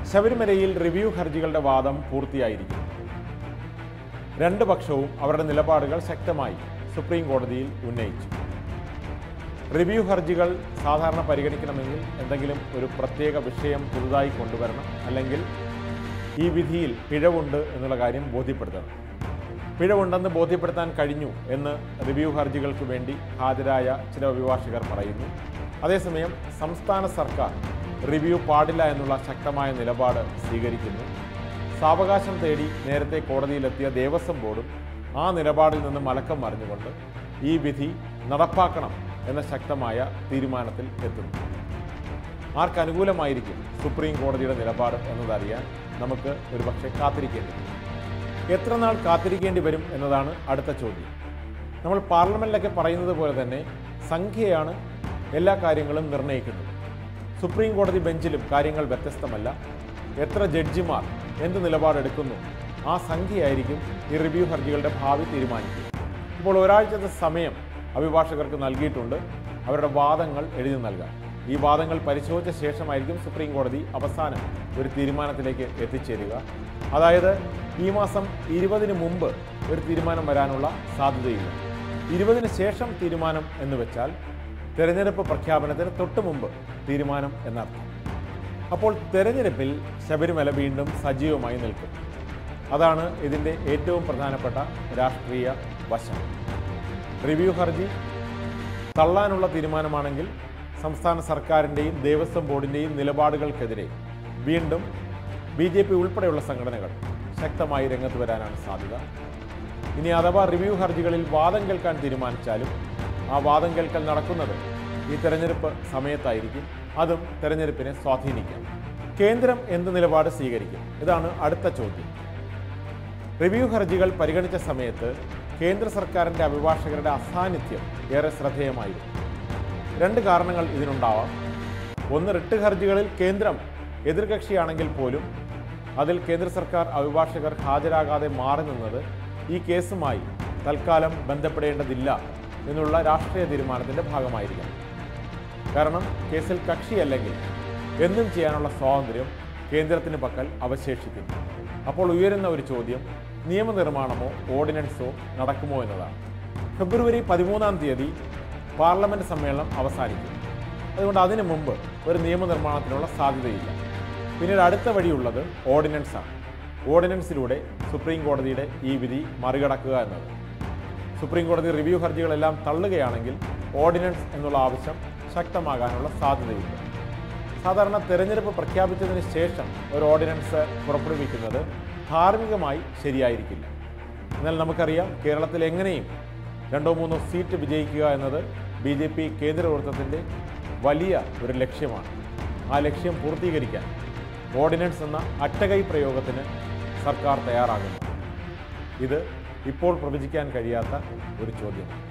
ശബരിമലയിൽ റിവ്യൂ ഹർജികളുടെ വാദം പൂർത്തിയായിരിക്കും രണ്ട് പക്ഷവും അവരുടെ നിലപാടുകൾ ശക്തമായി സുപ്രീം കോടതിയിൽ ഉന്നയിച്ചു റിവ്യൂ ഹർജികൾ സാധാരണ പരിഗണിക്കണമെങ്കിൽ എന്തെങ്കിലും ഒരു പ്രത്യേക വിഷയം പുതുതായി കൊണ്ടുവരണം അല്ലെങ്കിൽ ഈ വിധിയിൽ പിഴവുണ്ട് എന്നുള്ള കാര്യം ബോധ്യപ്പെടുത്തണം പിഴവുണ്ടെന്ന് ബോധ്യപ്പെടുത്താൻ കഴിഞ്ഞു എന്ന് റിവ്യൂ ഹർജികൾക്ക് വേണ്ടി ഹാജരായ ചില അഭിഭാഷകർ പറയുന്നു അതേസമയം സംസ്ഥാന സർക്കാർ റിവ്യൂ പാടില്ല എന്നുള്ള ശക്തമായ നിലപാട് സ്വീകരിക്കുന്നു സാവകാശം തേടി നേരത്തെ കോടതിയിലെത്തിയ ദേവസ്വം ബോർഡും ആ നിലപാടിൽ നിന്ന് മലക്കം മറിഞ്ഞുകൊണ്ട് ഈ വിധി നടപ്പാക്കണം എന്ന ശക്തമായ തീരുമാനത്തിൽ എത്തുന്നു ആർക്കനുകൂലമായിരിക്കും സുപ്രീം കോടതിയുടെ നിലപാട് എന്നതറിയാൻ നമുക്ക് ഒരുപക്ഷെ കാത്തിരിക്കേണ്ടി എത്ര നാൾ കാത്തിരിക്കേണ്ടി വരും എന്നതാണ് അടുത്ത ചോദ്യം നമ്മൾ പാർലമെൻറ്റിലൊക്കെ പറയുന്നത് പോലെ തന്നെ സംഖ്യയാണ് എല്ലാ കാര്യങ്ങളും നിർണ്ണയിക്കുന്നത് സുപ്രീം കോടതി ബെഞ്ചിലും കാര്യങ്ങൾ വ്യത്യസ്തമല്ല എത്ര ജഡ്ജിമാർ എന്ത് നിലപാടെടുക്കുന്നു ആ സംഖ്യയായിരിക്കും ഈ റിവ്യൂ ഹർജികളുടെ ഭാവി തീരുമാനിക്കുക ഇപ്പോൾ ഒരാഴ്ചത്തെ സമയം അഭിഭാഷകർക്ക് നൽകിയിട്ടുണ്ട് അവരുടെ വാദങ്ങൾ എഴുതി നൽകാം ഈ വാദങ്ങൾ പരിശോധിച്ച ശേഷമായിരിക്കും സുപ്രീം കോടതി അവസാനം ഒരു തീരുമാനത്തിലേക്ക് എത്തിച്ചേരുക അതായത് ഈ മാസം ഇരുപതിന് മുമ്പ് ഒരു തീരുമാനം വരാനുള്ള സാധ്യതയില്ല ഇരുപതിന് ശേഷം തീരുമാനം എന്ന് വെച്ചാൽ തെരഞ്ഞെടുപ്പ് പ്രഖ്യാപനത്തിന് തൊട്ട് മുമ്പ് തീരുമാനം എന്നർത്ഥം അപ്പോൾ തെരഞ്ഞെടുപ്പിൽ ശബരിമല വീണ്ടും സജീവമായി നിൽക്കും അതാണ് ഇതിൻ്റെ ഏറ്റവും പ്രധാനപ്പെട്ട രാഷ്ട്രീയ വശം റിവ്യൂ ഹർജി തള്ളാനുള്ള തീരുമാനമാണെങ്കിൽ സംസ്ഥാന സർക്കാരിൻ്റെയും ദേവസ്വം ബോർഡിൻ്റെയും നിലപാടുകൾക്കെതിരെ വീണ്ടും ബി ജെ പി ഉൾപ്പെടെയുള്ള സംഘടനകൾ ശക്തമായി രംഗത്ത് വരാനാണ് സാധ്യത ഇനി അഥവാ റിവ്യൂ ഹർജികളിൽ വാദം കേൾക്കാൻ തീരുമാനിച്ചാലും ആ വാദം കേൾക്കൽ നടക്കുന്നത് ഈ തെരഞ്ഞെടുപ്പ് സമയത്തായിരിക്കും അതും തെരഞ്ഞെടുപ്പിനെ സ്വാധീനിക്കാം കേന്ദ്രം എന്ത് നിലപാട് സ്വീകരിക്കും ഇതാണ് അടുത്ത ചോദ്യം റിവ്യൂ ഹർജികൾ പരിഗണിച്ച സമയത്ത് കേന്ദ്ര സർക്കാരിൻ്റെ അഭിഭാഷകരുടെ അസാന്നിധ്യം ഏറെ ശ്രദ്ധേയമായിരുന്നു രണ്ട് കാരണങ്ങൾ ഇതിനുണ്ടാവാം ഒന്ന് റിട്ട് ഹർജികളിൽ കേന്ദ്രം എതിർകക്ഷിയാണെങ്കിൽ പോലും അതിൽ കേന്ദ്ര സർക്കാർ അഭിഭാഷകർ ഹാജരാകാതെ മാറി നിന്നത് ഈ കേസുമായി തൽക്കാലം ബന്ധപ്പെടേണ്ടതില്ല എന്നുള്ള രാഷ്ട്രീയ തീരുമാനത്തിൻ്റെ ഭാഗമായിരിക്കാം കാരണം കേസിൽ കക്ഷിയല്ലെങ്കിൽ എന്തും ചെയ്യാനുള്ള സ്വാതന്ത്ര്യം കേന്ദ്രത്തിന് പക്കൽ അവശേഷിക്കുന്നു അപ്പോൾ ഉയരുന്ന ഒരു ചോദ്യം നിയമനിർമ്മാണമോ ഓർഡിനൻസോ നടക്കുമോ എന്നതാണ് ഫെബ്രുവരി പതിമൂന്നാം തീയതി പാർലമെന്റ് സമ്മേളനം അവസാനിക്കും അതുകൊണ്ട് അതിനു മുമ്പ് ഒരു നിയമനിർമ്മാണത്തിനുള്ള സാധ്യതയില്ല പിന്നീട് അടുത്ത വഴിയുള്ളത് ഓർഡിനൻസാണ് ഓർഡിനൻസിലൂടെ സുപ്രീം കോടതിയുടെ ഈ വിധി മറികടക്കുക എന്നത് സുപ്രീം കോടതി റിവ്യൂ ഹർജികളെല്ലാം തള്ളുകയാണെങ്കിൽ ഓർഡിനൻസ് എന്നുള്ള ആവശ്യം ശക്തമാകാനുള്ള സാധ്യതയുണ്ട് സാധാരണ തെരഞ്ഞെടുപ്പ് പ്രഖ്യാപിച്ചതിന് ശേഷം ഒരു ഓർഡിനൻസ് പുറപ്പെടുവിക്കുന്നത് ധാർമ്മികമായി ശരിയായിരിക്കില്ല എന്നാൽ നമുക്കറിയാം കേരളത്തിൽ എങ്ങനെയും രണ്ടോ മൂന്നോ സീറ്റ് വിജയിക്കുക എന്നത് ബി ജെ പി കേന്ദ്ര നേതൃത്വത്തിൻ്റെ വലിയ ഒരു ലക്ഷ്യമാണ് ആ ലക്ഷ്യം പൂർത്തീകരിക്കാൻ ഓർഡിനൻസ് എന്ന അറ്റകൈ പ്രയോഗത്തിന് സർക്കാർ തയ്യാറാകുന്നു ഇത് ഇപ്പോൾ പ്രവചിക്കാൻ കഴിയാത്ത ഒരു ചോദ്യമാണ്